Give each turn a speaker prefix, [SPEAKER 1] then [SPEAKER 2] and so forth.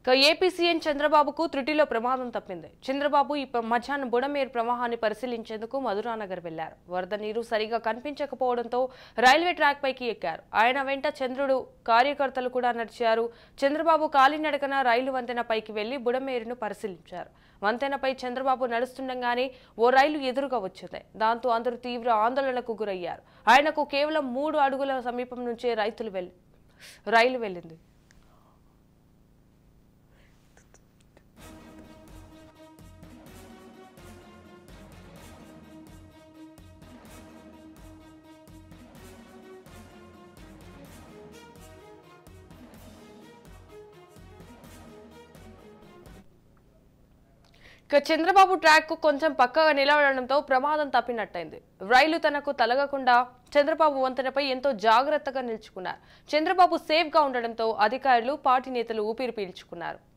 [SPEAKER 1] ఇక AP CM చంద్రబాబుకు త్రుటిలో ప్రమాదం తప్పింది చంద్రబాబు ఈ ప- మధ్యాహ్నం బుడమేరు ప్రవాహాన్ని పరిశీలించేందుకు మధురానగర్ వెళ్లారు వరద నీరు సరిగా కనిపించకపోవడంతో రైల్వే ట్రాక్ పైకి ఎక్కారు ఆయన వెంట చంద్రుడు కార్యకర్తలు కూడా నడిచారు చంద్రబాబు కాలినడకన రైలు వంతెన పైకి వెళ్లి బుడమేరును పరిశీలించారు వంతెనపై చంద్రబాబు నడుస్తుండగానే ఓ రైలు ఎదురుగా వచ్చింది దాంతో అందరూ తీవ్ర ఆందోళనకు గురయ్యారు ఆయనకు కేవలం మూడు అడుగుల సమీపం నుంచే రైతులు వెళ్లి రైలు వెళ్ళింది ఇక చంద్రబాబు ట్రాక్ కు కొంచెం పక్కగా నిలబడడంతో ప్రమాదం తప్పినట్టయింది రైలు తనకు తలగకుండా చంద్రబాబు వంతెనపై ఎంతో జాగ్రత్తగా నిల్చుకున్నారు చంద్రబాబు సేఫ్ గా ఉండడంతో అధికారులు పార్టీ నేతలు ఊపిరి పీల్చుకున్నారు